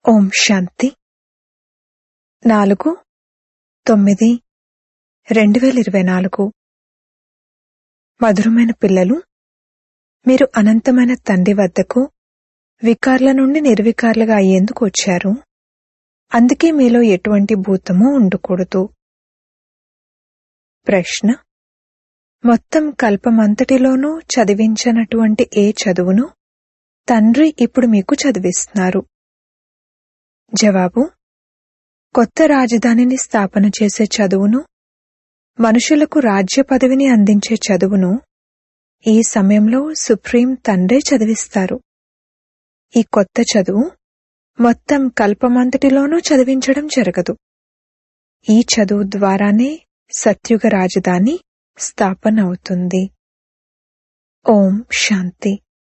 ఓం శాంతి నాలుగు తొమ్మిది రెండు వేల ఇరవై నాలుగు మధురమైన పిల్లలు మీరు అనంతమైన తండ్రి వద్దకు వికార్ల నుండి నిర్వికార్లుగా అయ్యేందుకు వచ్చారు అందుకే మీలో ఎటువంటి భూతము ఉండకూడదు ప్రశ్న మొత్తం కల్పమంతటిలోనూ చదివించనటువంటి ఏ చదువును తండ్రి ఇప్పుడు మీకు చదివిస్తున్నారు జవాబు కొత్త రాజధానిని స్థాపన చేసే చదువును మనుషులకు రాజ్య పదవిని అందించే చదువును ఈ సమయంలో సుప్రీం తండ్రే చదివిస్తారు ఈ కొత్త చదువు మొత్తం కల్పమంతటిలోనూ చదివించడం జరగదు ఈ చదువు ద్వారానే సత్యుగ రాజధాని స్థాపన అవుతుంది ఓం శాంతి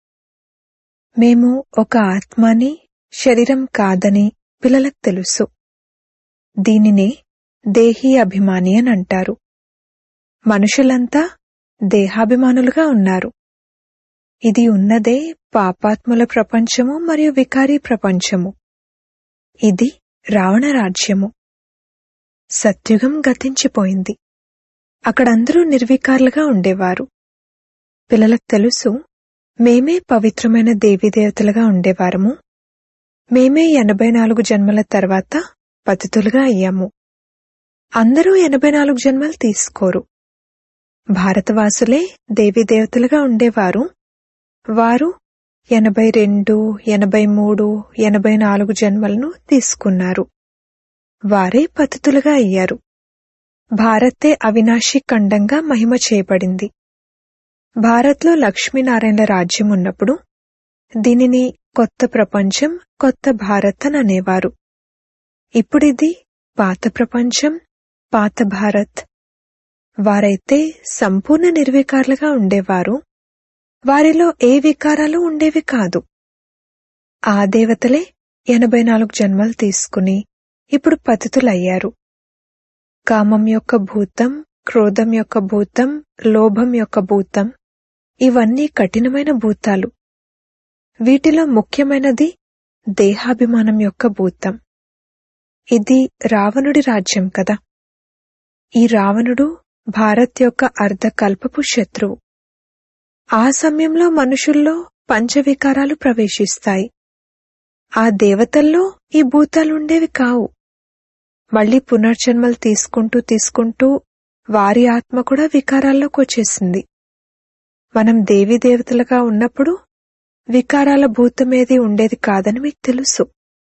మేము ఒక ఆత్మని శరీరం కాదని పిల్లలకు తెలుసు దీనినే దేహీ అభిమాని అని అంటారు మనుషులంతా దేహాభిమానులుగా ఉన్నారు ఇది ఉన్నదే పాపాత్ముల ప్రపంచము మరియు వికారీ ప్రపంచము ఇది రావణ రాజ్యము సత్యుగం గతించిపోయింది అక్కడందరూ నిర్వికారులుగా ఉండేవారు పిల్లలకు తెలుసు మేమే పవిత్రమైన దేవీదేవతలుగా ఉండేవారము మేమే ఎనభై నాలుగు జన్మల తర్వాత పతితులుగా అయ్యాము అందరూ ఎనభై నాలుగు జన్మలు తీసుకోరు భారతవాసులే దేవీదేవతలుగా ఉండేవారు వారు ఎనభై రెండు ఎనభై మూడు ఎనభై నాలుగు జన్మలను తీసుకున్నారు వారే పతితులుగా అయ్యారు భారతే అవినాశి ఖండంగా మహిమ చేయబడింది భారత్లో లక్ష్మీనారాయణల రాజ్యం ఉన్నప్పుడు దీనిని కొత్త ప్రపంచం కొత్త భారత్ అని అనేవారు ఇప్పుడిది పాత ప్రపంచం పాత భారత్ వారైతే సంపూర్ణ నిర్వికారులుగా ఉండేవారు వారిలో ఏ వికారాలు ఉండేవి కాదు ఆ దేవతలే ఎనభై నాలుగు జన్మలు తీసుకుని ఇప్పుడు పతితులయ్యారు కామం యొక్క భూతం క్రోధం యొక్క భూతం లోభం యొక్క భూతం ఇవన్నీ కఠినమైన భూతాలు వీటిలో ముఖ్యమైనది దేహాభిమానం యొక్క భూతం ఇది రావణుడి రాజ్యం కదా ఈ రావణుడు భారత్ యొక్క అర్ధకల్పపు శత్రువు ఆ సమయంలో మనుషుల్లో పంచవికారాలు ప్రవేశిస్తాయి ఆ దేవతల్లో ఈ భూతాలుండేవి కావు మళ్లీ పునర్జన్మలు తీసుకుంటూ తీసుకుంటూ వారి ఆత్మ కూడా వికారాల్లోకి వచ్చేసింది మనం దేవీ దేవతలుగా ఉన్నప్పుడు వికారాల భూతమేది ఉండేది కాదని మీకు తెలుసు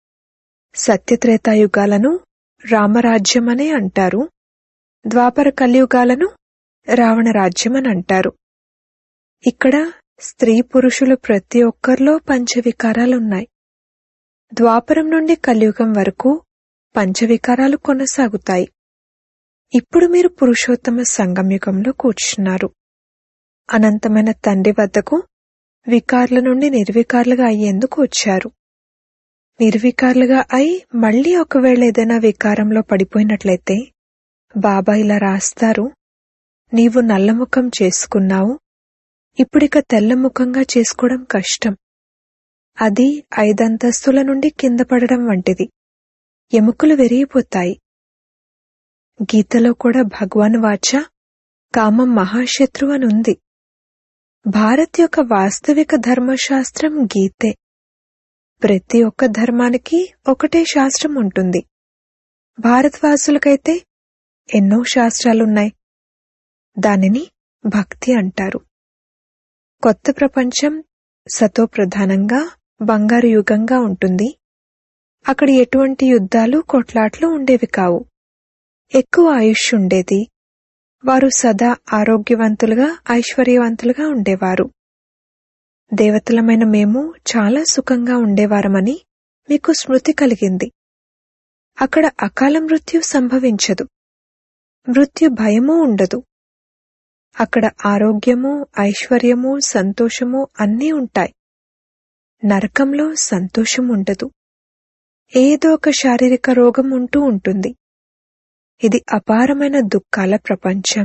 సత్యత్రేతాయుగాలను రామరాజ్యమనే అంటారు ద్వాపర కలియుగాలను రావణ రాజ్యమని అంటారు ఇక్కడ స్త్రీ పురుషులు ప్రతి ఒక్కరిలో పంచవికారాలున్నాయి ద్వాపరం నుండి కలియుగం వరకు పంచవికారాలు కొనసాగుతాయి ఇప్పుడు మీరు పురుషోత్తమ సంగమయుగంలో కూర్చున్నారు అనంతమైన తండ్రి వద్దకు వికార్ల నుండి నిర్వికార్లుగా అయ్యేందుకు వచ్చారు నిర్వికార్లుగా అయి మళ్లీ ఒకవేళ ఏదైనా వికారంలో పడిపోయినట్లయితే బాబా ఇలా రాస్తారు నీవు నల్లముఖం చేసుకున్నావు ఇప్పుడిక తెల్లముఖంగా చేసుకోవడం కష్టం అది ఐదంతస్తుల నుండి కింద పడడం వంటిది ఎముకలు విరిగిపోతాయి గీతలో కూడా భగవాన్ వాచ కామం మహాశత్రు అని ఉంది భారత్ యొక్క వాస్తవిక ధర్మశాస్త్రం గీతే ప్రతి ఒక్క ధర్మానికి ఒకటే శాస్త్రం ఉంటుంది భారతవాసులకైతే ఎన్నో శాస్త్రాలున్నాయి దానిని భక్తి అంటారు కొత్త ప్రపంచం సతో ప్రధానంగా బంగారు యుగంగా ఉంటుంది అక్కడ ఎటువంటి యుద్ధాలు కొట్లాట్లు ఉండేవి కావు ఎక్కువ ఆయుష్ ఉండేది వారు సదా ఆరోగ్యవంతులుగా ఐశ్వర్యవంతులుగా ఉండేవారు దేవతలమైన మేము చాలా సుఖంగా ఉండేవారమని మీకు స్మృతి కలిగింది అక్కడ అకాల మృత్యు సంభవించదు మృత్యు భయమూ ఉండదు అక్కడ ఆరోగ్యము ఐశ్వర్యము సంతోషము అన్నీ ఉంటాయి నరకంలో సంతోషం ఉండదు ఏదో ఒక శారీరక రోగం ఉంటూ ఉంటుంది ఇది అపారమైన దుఃఖాల ప్రపంచం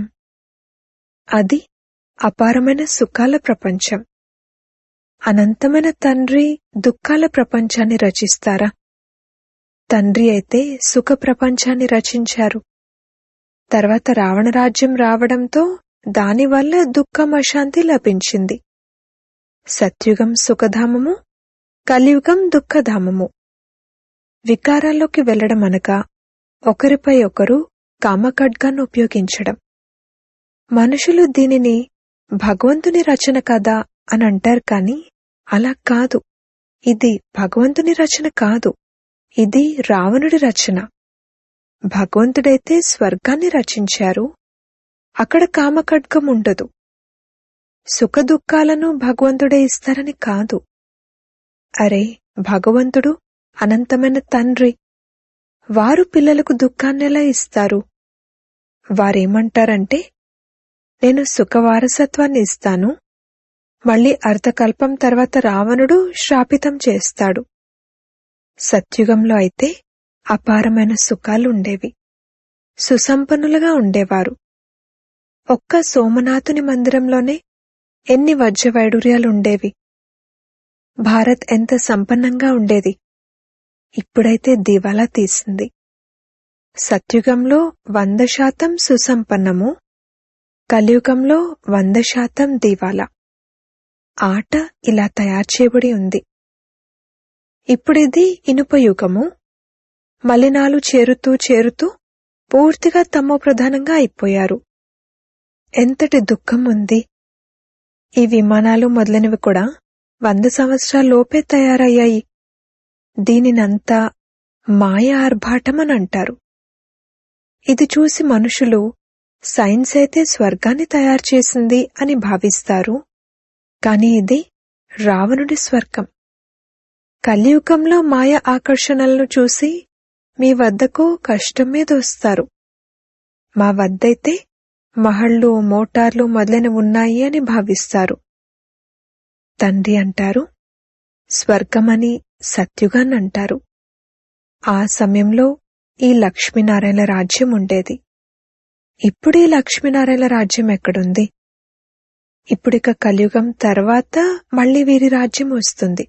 అది అపారమైన సుఖాల ప్రపంచం అనంతమైన తండ్రి దుఃఖాల ప్రపంచాన్ని రచిస్తారా తండ్రి అయితే సుఖ ప్రపంచాన్ని రచించారు తర్వాత రావణ రాజ్యం రావడంతో దానివల్ల దుఃఖం అశాంతి లభించింది సత్యుగం సుఖధామము కలియుగం దుఃఖధామము వికారాల్లోకి వెళ్లడం అనగా ఒకరిపై ఒకరు కామఖడ్గాన్ని ఉపయోగించడం మనుషులు దీనిని భగవంతుని రచన కదా అని అంటారు కాని అలా కాదు ఇది భగవంతుని రచన కాదు ఇది రావణుడి రచన భగవంతుడైతే స్వర్గాన్ని రచించారు అక్కడ కామఖడ్గం ఉండదు సుఖదుఖాలను భగవంతుడే ఇస్తారని కాదు అరే భగవంతుడు అనంతమైన తండ్రి వారు పిల్లలకు దుఃఖాన్నెలా ఇస్తారు వారేమంటారంటే నేను సుఖవారసత్వాన్ని ఇస్తాను మళ్ళీ అర్ధకల్పం తర్వాత రావణుడు శ్రాపితం చేస్తాడు సత్యుగంలో అయితే అపారమైన సుఖాలు ఉండేవి సుసంపన్నులుగా ఉండేవారు ఒక్క సోమనాథుని మందిరంలోనే ఎన్ని వజ్రవైడూర్యాలుండేవి భారత్ ఎంత సంపన్నంగా ఉండేది ఇప్పుడైతే దివాలా తీసింది సత్యుగంలో వంద శాతం సుసంపన్నము కలియుగంలో వంద శాతం దివాలా ఆట ఇలా తయారు చేయబడి ఉంది ఇప్పుడిది ఇనుప యుగము మలినాలు చేరుతూ చేరుతూ పూర్తిగా తమో ప్రధానంగా అయిపోయారు ఎంతటి దుఃఖం ఉంది ఈ విమానాలు మొదలైనవి కూడా వంద సంవత్సరాల లోపే తయారయ్యాయి దీనినంతా మాయ ఆర్భాటం అని అంటారు ఇది చూసి మనుషులు సైన్స్ అయితే స్వర్గాన్ని తయారు చేసింది అని భావిస్తారు కాని ఇది రావణుడి స్వర్గం కలియుగంలో మాయ ఆకర్షణలను చూసి మీ వద్దకు కష్టం మీద వస్తారు మా వద్దైతే మహళ్ళు మోటార్లు మొదలైనవి ఉన్నాయి అని భావిస్తారు తండ్రి అంటారు స్వర్గమని సత్యుగాన్నంటారు ఆ సమయంలో ఈ లక్ష్మీనారాయణ రాజ్యం ఉండేది ఇప్పుడు ఈ లక్ష్మీనారాయణ రాజ్యం ఎక్కడుంది ఇప్పుడిక కలియుగం తర్వాత మళ్ళీ వీరి రాజ్యం వస్తుంది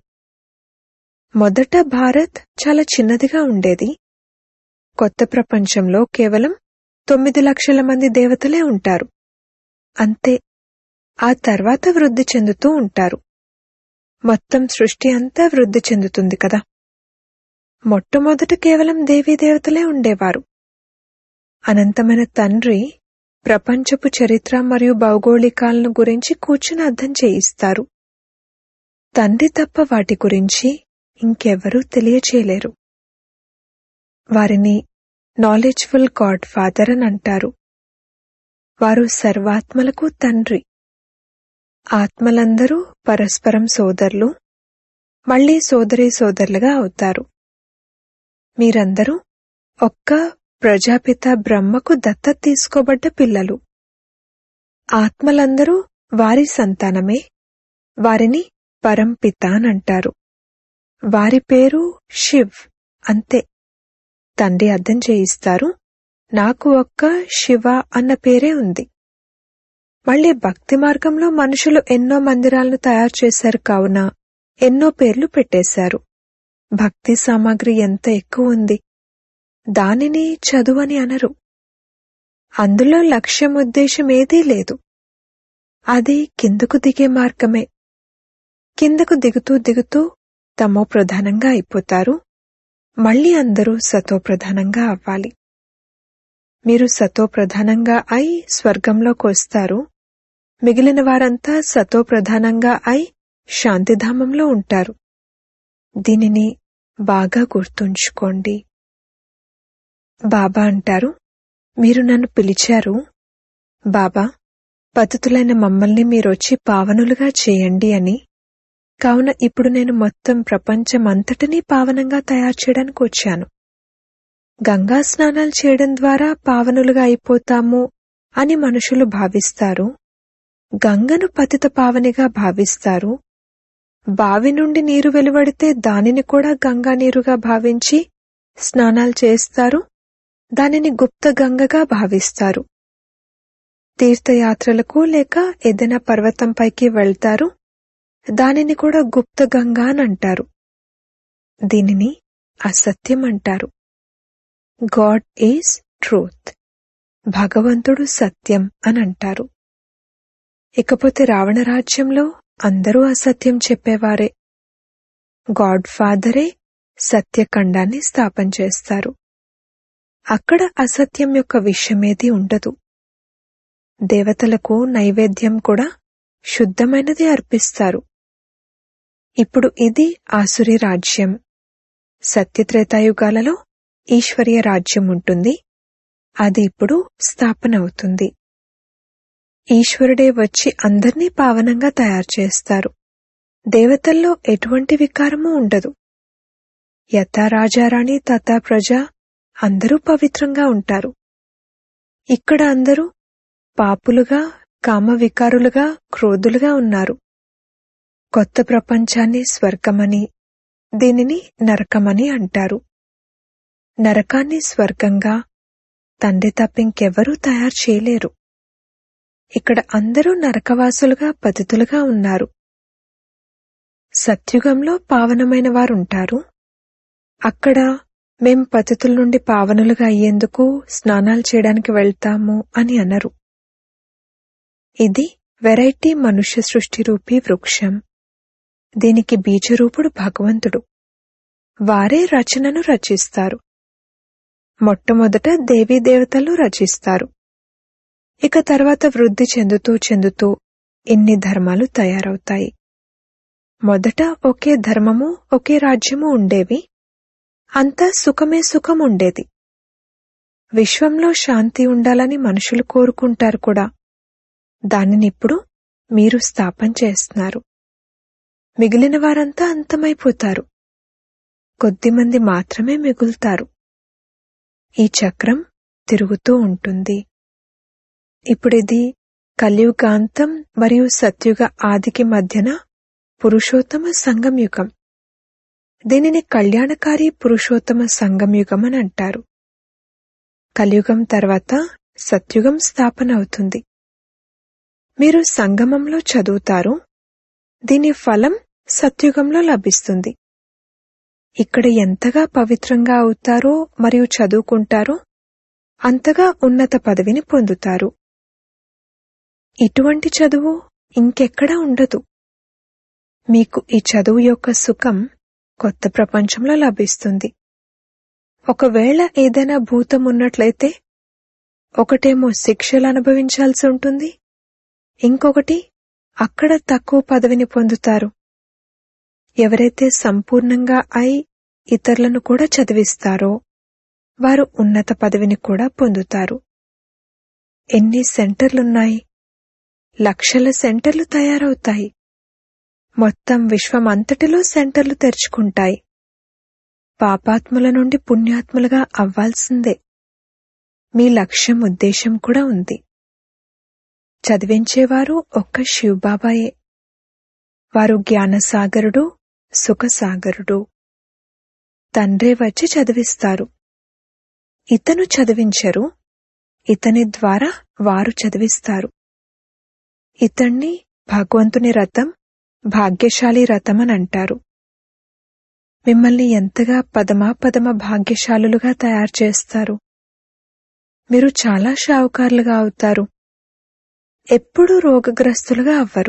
మొదట భారత్ చాలా చిన్నదిగా ఉండేది కొత్త ప్రపంచంలో కేవలం తొమ్మిది లక్షల మంది దేవతలే ఉంటారు అంతే ఆ తర్వాత వృద్ధి చెందుతూ ఉంటారు మొత్తం సృష్టి అంతా వృద్ధి చెందుతుంది కదా మొట్టమొదట కేవలం దేవతలే ఉండేవారు అనంతమైన తండ్రి ప్రపంచపు చరిత్ర మరియు భౌగోళికాలను గురించి కూర్చుని అర్థం చేయిస్తారు తండ్రి తప్ప వాటి గురించి ఇంకెవరూ తెలియచేయలేరు వారిని నాలెడ్జ్ఫుల్ గాడ్ ఫాదర్ అని అంటారు వారు సర్వాత్మలకు తండ్రి ఆత్మలందరూ పరస్పరం సోదరులు మళ్లీ సోదరీ సోదరులుగా అవుతారు మీరందరూ ఒక్క ప్రజాపిత బ్రహ్మకు దత్తత తీసుకోబడ్డ పిల్లలు ఆత్మలందరూ వారి సంతానమే వారిని పరంపిత అంటారు వారి పేరు శివ్ అంతే తండ్రి అర్థం చేయిస్తారు నాకు ఒక్క శివ అన్న పేరే ఉంది మళ్ళీ భక్తి మార్గంలో మనుషులు ఎన్నో మందిరాలను తయారు చేశారు కావున ఎన్నో పేర్లు పెట్టేశారు భక్తి సామాగ్రి ఎంత ఎక్కువ ఉంది దానిని చదువని అనరు అందులో లక్ష్యం ఉద్దేశం ఏదీ లేదు అది కిందకు దిగే మార్గమే కిందకు దిగుతూ దిగుతూ తమో ప్రధానంగా అయిపోతారు మళ్ళీ అందరూ సతో ప్రధానంగా అవ్వాలి మీరు సతో ప్రధానంగా అయి స్వర్గంలోకి వస్తారు మిగిలిన వారంతా సతో ప్రధానంగా అయి శాంతిధామంలో ఉంటారు దీనిని బాగా గుర్తుంచుకోండి బాబా అంటారు మీరు నన్ను పిలిచారు బాబా పతితులైన మమ్మల్ని మీరొచ్చి పావనులుగా చేయండి అని కావున ఇప్పుడు నేను మొత్తం ప్రపంచమంతటినీ పావనంగా తయారు చేయడానికి వచ్చాను గంగా స్నానాలు చేయడం ద్వారా పావనులుగా అయిపోతాము అని మనుషులు భావిస్తారు గంగను పతిత పావనిగా భావిస్తారు బావి నుండి నీరు వెలువడితే దానిని కూడా గంగా నీరుగా భావించి స్నానాలు చేస్తారు దానిని గుప్త గంగగా భావిస్తారు తీర్థయాత్రలకు లేక ఏదైనా పర్వతంపైకి వెళ్తారు దానిని కూడా గుప్త గంగా అని అంటారు దీనిని అసత్యం అంటారు గాడ్ ఈజ్ ట్రూత్ భగవంతుడు సత్యం అని అంటారు ఇకపోతే రావణ రాజ్యంలో అందరూ అసత్యం చెప్పేవారే గాడ్ ఫాదరే సత్యఖండాన్ని స్థాపన చేస్తారు అక్కడ అసత్యం యొక్క విషయమేది ఉండదు దేవతలకు నైవేద్యం కూడా శుద్ధమైనది అర్పిస్తారు ఇప్పుడు ఇది ఆసురి రాజ్యం సత్యత్రేతాయుగాలలో ఈశ్వర్య రాజ్యం ఉంటుంది అది ఇప్పుడు స్థాపన అవుతుంది ఈశ్వరుడే వచ్చి అందర్నీ పావనంగా తయారు చేస్తారు దేవతల్లో ఎటువంటి వికారమూ ఉండదు యథా రాజారాణి తథా ప్రజ అందరూ పవిత్రంగా ఉంటారు ఇక్కడ అందరూ పాపులుగా కామ వికారులుగా క్రోధులుగా ఉన్నారు కొత్త ప్రపంచాన్ని స్వర్గమని దీనిని నరకమని అంటారు నరకాన్ని స్వర్గంగా తండ్రి తప్పింకెవ్వరూ తయారు చేయలేరు ఇక్కడ అందరూ నరకవాసులుగా పతితులుగా ఉన్నారు సత్యుగంలో పావనమైన వారుంటారు అక్కడ మేం పతితుల నుండి పావనులుగా అయ్యేందుకు స్నానాలు చేయడానికి వెళ్తాము అని అనరు ఇది వెరైటీ మనుష్య సృష్టి రూపీ వృక్షం దీనికి బీజరూపుడు భగవంతుడు వారే రచనను రచిస్తారు మొట్టమొదట దేవీ దేవతలు రచిస్తారు ఇక తర్వాత వృద్ధి చెందుతూ చెందుతూ ఇన్ని ధర్మాలు తయారవుతాయి మొదట ఒకే ధర్మము ఒకే రాజ్యము ఉండేవి అంతా సుఖమే సుఖం ఉండేది విశ్వంలో శాంతి ఉండాలని మనుషులు కోరుకుంటారు కూడా దానినిప్పుడు మీరు స్థాపన చేస్తున్నారు మిగిలిన వారంతా అంతమైపోతారు కొద్దిమంది మాత్రమే మిగులుతారు ఈ చక్రం తిరుగుతూ ఉంటుంది ఇప్పుడిది కలియుగాంతం మరియు సత్యుగ ఆదికి మధ్యన పురుషోత్తమ సంగంయుగం దీనిని కళ్యాణకారి పురుషోత్తమ సంగంయుగం అని అంటారు కలియుగం తర్వాత సత్యుగం స్థాపన అవుతుంది మీరు సంగమంలో చదువుతారు దీని ఫలం సత్యుగంలో లభిస్తుంది ఇక్కడ ఎంతగా పవిత్రంగా అవుతారో మరియు చదువుకుంటారో అంతగా ఉన్నత పదవిని పొందుతారు ఇటువంటి చదువు ఇంకెక్కడా ఉండదు మీకు ఈ చదువు యొక్క సుఖం కొత్త ప్రపంచంలో లభిస్తుంది ఒకవేళ ఏదైనా భూతం ఉన్నట్లయితే ఒకటేమో శిక్షలు అనుభవించాల్సి ఉంటుంది ఇంకొకటి అక్కడ తక్కువ పదవిని పొందుతారు ఎవరైతే సంపూర్ణంగా అయి ఇతరులను కూడా చదివిస్తారో వారు ఉన్నత పదవిని కూడా పొందుతారు ఎన్ని సెంటర్లున్నాయి లక్షల సెంటర్లు తయారవుతాయి మొత్తం విశ్వమంతటిలో సెంటర్లు తెరుచుకుంటాయి పాపాత్ముల నుండి పుణ్యాత్ములుగా అవ్వాల్సిందే మీ లక్ష్యం ఉద్దేశం కూడా ఉంది చదివించేవారు ఒక్క శివబాబాయే వారు జ్ఞానసాగరుడు సుఖసాగరుడు తండ్రే వచ్చి చదివిస్తారు ఇతను చదివించరు ఇతని ద్వారా వారు చదివిస్తారు ఇతన్ని భగవంతుని రథం భాగ్యశాలి రథం అని అంటారు మిమ్మల్ని ఎంతగా పదమా పదమ భాగ్యశాలులుగా తయారు చేస్తారు మీరు చాలా షావుకారులుగా అవుతారు ఎప్పుడూ రోగగ్రస్తులుగా అవ్వరు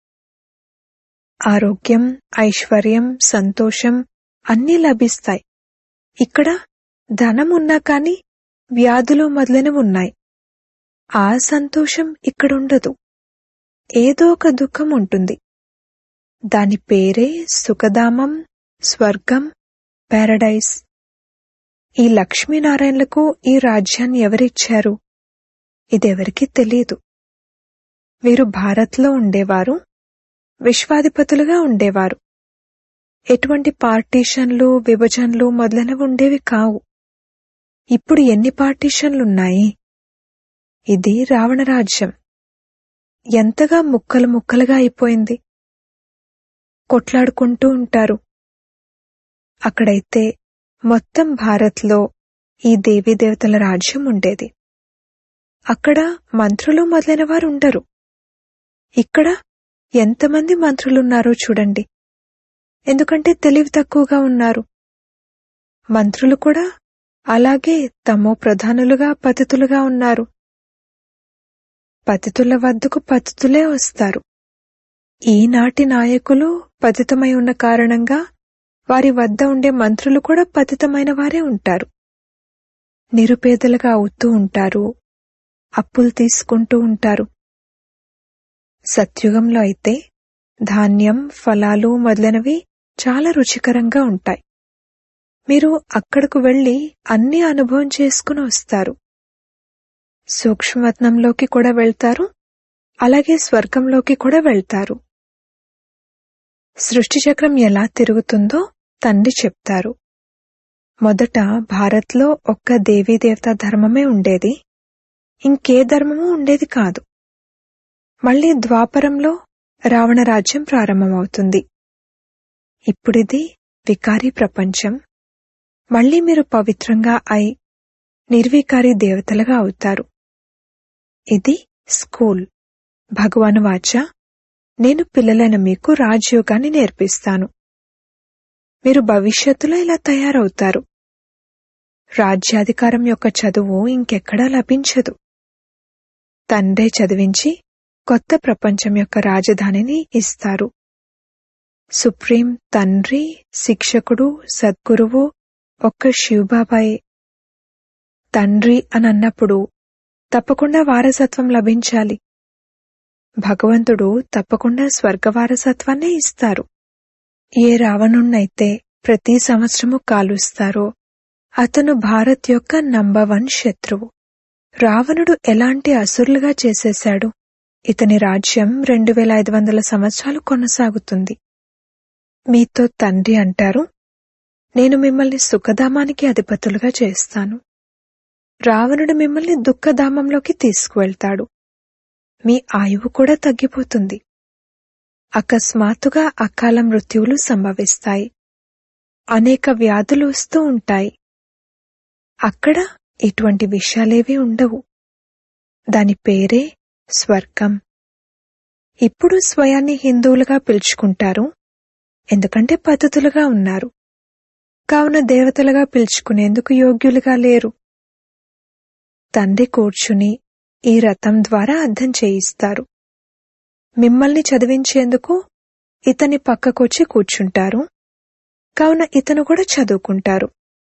ఆరోగ్యం ఐశ్వర్యం సంతోషం అన్నీ లభిస్తాయి ఇక్కడ ధనం ఉన్నా కాని వ్యాధులు మొదలైనవి ఉన్నాయి ఆ సంతోషం ఇక్కడుండదు ఏదో ఒక దుఃఖం ఉంటుంది దాని పేరే సుఖధామం స్వర్గం పారడైస్ ఈ లక్ష్మీనారాయణలకు ఈ రాజ్యాన్ని ఎవరిచ్చారు ఇదెవరికీ తెలియదు వీరు భారత్లో ఉండేవారు విశ్వాధిపతులుగా ఉండేవారు ఎటువంటి పార్టీషన్లు విభజనలు మొదలైనవి ఉండేవి కావు ఇప్పుడు ఎన్ని పార్టీషన్లున్నాయి ఇది రావణరాజ్యం ఎంతగా ముక్కలు ముక్కలుగా అయిపోయింది కొట్లాడుకుంటూ ఉంటారు అక్కడైతే మొత్తం భారత్లో ఈ దేవీదేవతల రాజ్యం ఉండేది అక్కడ మంత్రులు మొదలైన వారు ఉండరు ఇక్కడ ఎంతమంది మంత్రులున్నారో చూడండి ఎందుకంటే తెలివి తక్కువగా ఉన్నారు మంత్రులు కూడా అలాగే తమో ప్రధానులుగా పతితులుగా ఉన్నారు పతితుల వద్దకు పతితులే వస్తారు ఈనాటి నాయకులు పతితమై ఉన్న కారణంగా వారి వద్ద ఉండే మంత్రులు కూడా పతితమైన వారే ఉంటారు నిరుపేదలుగా అవుతూ ఉంటారు అప్పులు తీసుకుంటూ ఉంటారు సత్యుగంలో అయితే ధాన్యం ఫలాలు మొదలైనవి చాలా రుచికరంగా ఉంటాయి మీరు అక్కడకు వెళ్లి అన్ని అనుభవం చేసుకుని వస్తారు సూక్ష్మవత్నంలోకి కూడా వెళ్తారు అలాగే స్వర్గంలోకి కూడా వెళ్తారు సృష్టి చక్రం ఎలా తిరుగుతుందో తండ్రి చెప్తారు మొదట భారత్లో ఒక్క దేవీదేవతా ధర్మమే ఉండేది ఇంకే ధర్మము ఉండేది కాదు మళ్ళీ ద్వాపరంలో రావణ రాజ్యం ప్రారంభమవుతుంది ఇప్పుడిది వికారీ ప్రపంచం మళ్ళీ మీరు పవిత్రంగా అయి నిర్వికారి దేవతలుగా అవుతారు ఇది స్కూల్ భగవాను వాచ నేను పిల్లలైన మీకు రాజయోగాన్ని నేర్పిస్తాను మీరు భవిష్యత్తులో ఇలా తయారవుతారు రాజ్యాధికారం యొక్క చదువు ఇంకెక్కడా లభించదు తండ్రే చదివించి కొత్త ప్రపంచం యొక్క రాజధానిని ఇస్తారు సుప్రీం తండ్రి శిక్షకుడు సద్గురువు ఒక్క శివబాబాయే తండ్రి అని అన్నప్పుడు తప్పకుండా వారసత్వం లభించాలి భగవంతుడు తప్పకుండా స్వర్గ వారసత్వాన్నే ఇస్తారు ఏ రావణుణ్ణైతే ప్రతి సంవత్సరము కాలుస్తారో అతను భారత్ యొక్క నంబర్ వన్ శత్రువు రావణుడు ఎలాంటి అసురులుగా చేసేశాడు ఇతని రాజ్యం రెండు వేల ఐదు వందల సంవత్సరాలు కొనసాగుతుంది మీతో తండ్రి అంటారు నేను మిమ్మల్ని సుఖధామానికి అధిపతులుగా చేస్తాను రావణుడు మిమ్మల్ని దుఃఖధామంలోకి తీసుకువెళ్తాడు మీ ఆయువు కూడా తగ్గిపోతుంది అకస్మాత్తుగా అకాల మృత్యువులు సంభవిస్తాయి అనేక వ్యాధులు వస్తూ ఉంటాయి అక్కడ ఇటువంటి విషయాలేవీ ఉండవు దాని పేరే స్వర్గం ఇప్పుడు స్వయాన్ని హిందువులుగా పిలుచుకుంటారు ఎందుకంటే పద్ధతులుగా ఉన్నారు కావున దేవతలుగా పిలుచుకునేందుకు యోగ్యులుగా లేరు తండ్రి కూర్చుని ఈ రథం ద్వారా అర్థం చేయిస్తారు మిమ్మల్ని చదివించేందుకు ఇతని పక్కకొచ్చి కూర్చుంటారు కావున ఇతను కూడా చదువుకుంటారు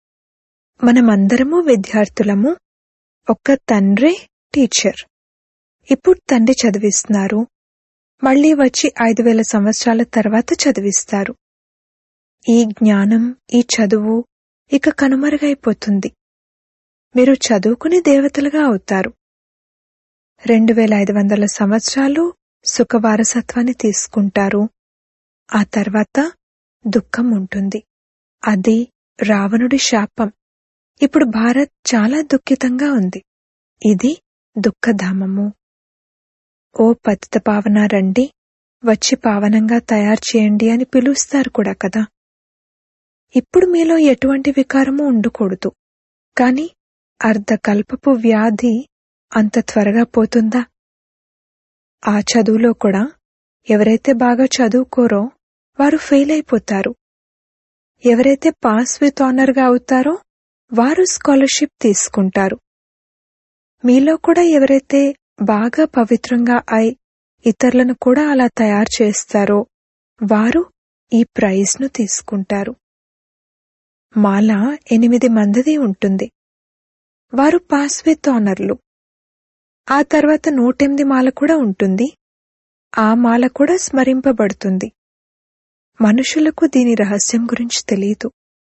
మనమందరము విద్యార్థులము ఒక్క తండ్రే టీచర్ ఇప్పుడు తండ్రి చదివిస్తున్నారు మళ్ళీ వచ్చి ఐదు వేల సంవత్సరాల తర్వాత చదివిస్తారు ఈ జ్ఞానం ఈ చదువు ఇక కనుమరుగైపోతుంది మీరు చదువుకుని దేవతలుగా అవుతారు రెండు వేల ఐదు వందల సంవత్సరాలు సుఖవారసత్వాన్ని తీసుకుంటారు ఆ తర్వాత దుఃఖం ఉంటుంది అది రావణుడి శాపం ఇప్పుడు భారత్ చాలా దుఃఖితంగా ఉంది ఇది దుఃఖధామము ఓ పతిత పావన రండి వచ్చి పావనంగా తయారు చేయండి అని పిలుస్తారు కూడా కదా ఇప్పుడు మీలో ఎటువంటి వికారము ఉండకూడదు కాని అర్ధకల్పపు వ్యాధి అంత త్వరగా పోతుందా ఆ చదువులో కూడా ఎవరైతే బాగా చదువుకోరో వారు ఫెయిల్ అయిపోతారు ఎవరైతే పాస్ విత్ ఆనర్గా అవుతారో వారు స్కాలర్షిప్ తీసుకుంటారు మీలో కూడా ఎవరైతే బాగా పవిత్రంగా అయి ఇతరులను కూడా అలా తయారు చేస్తారో వారు ఈ ప్రైజ్ను తీసుకుంటారు మాల ఎనిమిది మందిది ఉంటుంది వారు పాస్ విత్ ఆనర్లు ఆ తర్వాత నూటెనిమిది మాల కూడా ఉంటుంది ఆ మాల కూడా స్మరింపబడుతుంది మనుషులకు దీని రహస్యం గురించి తెలియదు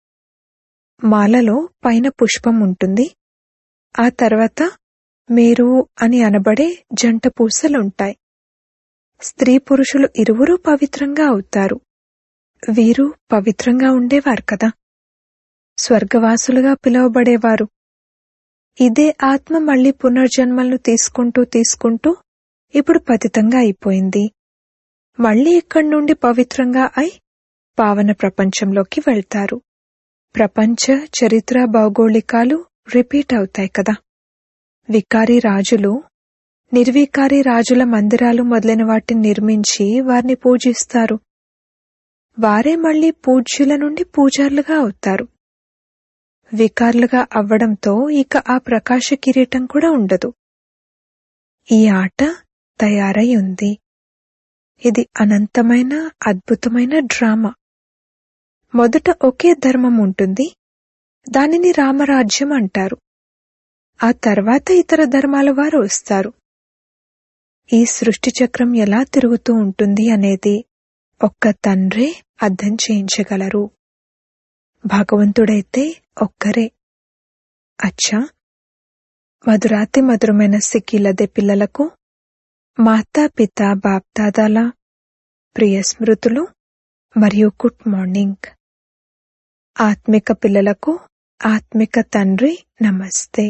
మాలలో పైన పుష్పం ఉంటుంది ఆ తర్వాత మేరు అని అనబడే జంట పూసలుంటాయి స్త్రీ పురుషులు ఇరువురూ పవిత్రంగా అవుతారు వీరు పవిత్రంగా ఉండేవారు కదా స్వర్గవాసులుగా పిలువబడేవారు ఇదే ఆత్మ మళ్లీ పునర్జన్మలను తీసుకుంటూ తీసుకుంటూ ఇప్పుడు పతితంగా అయిపోయింది మళ్లీ ఇక్కడి నుండి పవిత్రంగా అయి పావన ప్రపంచంలోకి వెళ్తారు ప్రపంచ చరిత్ర భౌగోళికాలు రిపీట్ అవుతాయి కదా వికారి రాజులు నిర్వికారి రాజుల మందిరాలు మొదలైన వాటిని నిర్మించి వారిని పూజిస్తారు వారే మళ్లీ పూజ్యుల నుండి పూజారులుగా అవుతారు వికార్లుగా అవ్వడంతో ఇక ఆ ప్రకాశ కిరీటం కూడా ఉండదు ఈ ఆట తయారై ఉంది ఇది అనంతమైన అద్భుతమైన డ్రామా మొదట ఒకే ధర్మం ఉంటుంది దానిని రామరాజ్యం అంటారు ఆ తర్వాత ఇతర ధర్మాల వారు వస్తారు ఈ సృష్టి చక్రం ఎలా తిరుగుతూ ఉంటుంది అనేది ఒక్క తండ్రే అర్థం చేయించగలరు భగవంతుడైతే ఒక్కరే అచ్చా మధురాతి మధురమైన సిక్కిలదే పిల్లలకు మాతా పిత బాప్దాదాల ప్రియ స్మృతులు మరియు గుడ్ మార్నింగ్ ఆత్మిక పిల్లలకు ఆత్మిక తండ్రి నమస్తే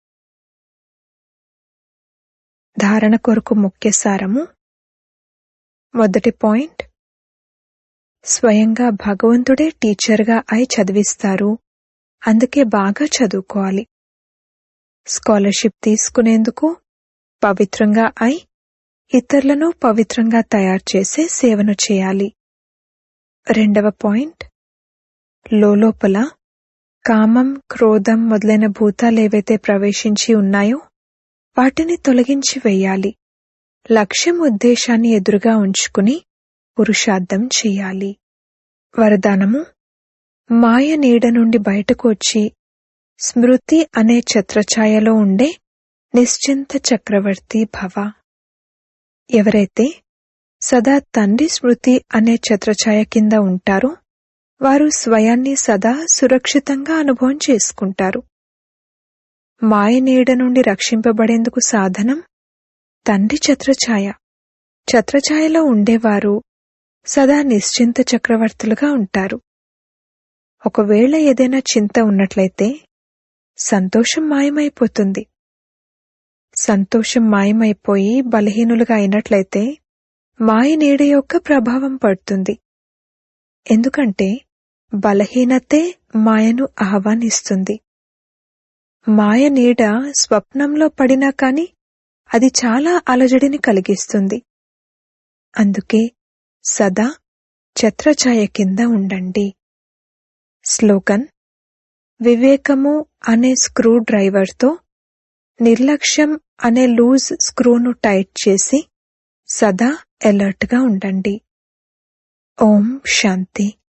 ధారణ కొరకు ముఖ్య సారము మొదటి పాయింట్ స్వయంగా భగవంతుడే టీచర్గా అయి చదివిస్తారు అందుకే బాగా చదువుకోవాలి స్కాలర్షిప్ తీసుకునేందుకు పవిత్రంగా అయి ఇతరులను పవిత్రంగా తయారు చేసే సేవను చేయాలి రెండవ పాయింట్ లోపల కామం క్రోధం మొదలైన భూతాలేవైతే ప్రవేశించి ఉన్నాయో వాటిని తొలగించి వెయ్యాలి లక్ష్యం ఉద్దేశాన్ని ఎదురుగా ఉంచుకుని పురుషార్థం చెయ్యాలి వరదానము మాయ నీడ నుండి బయటకు వచ్చి స్మృతి అనే ఛత్రఛాయలో ఉండే నిశ్చింత చక్రవర్తి భవ ఎవరైతే సదా తండ్రి స్మృతి అనే ఛత్రఛాయ కింద ఉంటారో వారు స్వయాన్ని సదా సురక్షితంగా అనుభవం చేసుకుంటారు మాయ నీడ నుండి రక్షింపబడేందుకు సాధనం తండ్రి ఛత్రఛాయ ఛత్రఛాయలో ఉండేవారు సదా నిశ్చింత చక్రవర్తులుగా ఉంటారు ఒకవేళ ఏదైనా చింత ఉన్నట్లయితే సంతోషం మాయమైపోతుంది సంతోషం మాయమైపోయి బలహీనులుగా అయినట్లయితే మాయ నీడ యొక్క ప్రభావం పడుతుంది ఎందుకంటే బలహీనతే మాయను ఆహ్వానిస్తుంది మాయ నీడ స్వప్నంలో పడినా కాని అది చాలా అలజడిని కలిగిస్తుంది అందుకే సదా ఛత్రఛాయ కింద ఉండండి స్లోగన్ వివేకము అనే స్క్రూ డ్రైవర్తో నిర్లక్ష్యం అనే లూజ్ స్క్రూను టైట్ చేసి సదా అలర్ట్గా ఉండండి ఓం శాంతి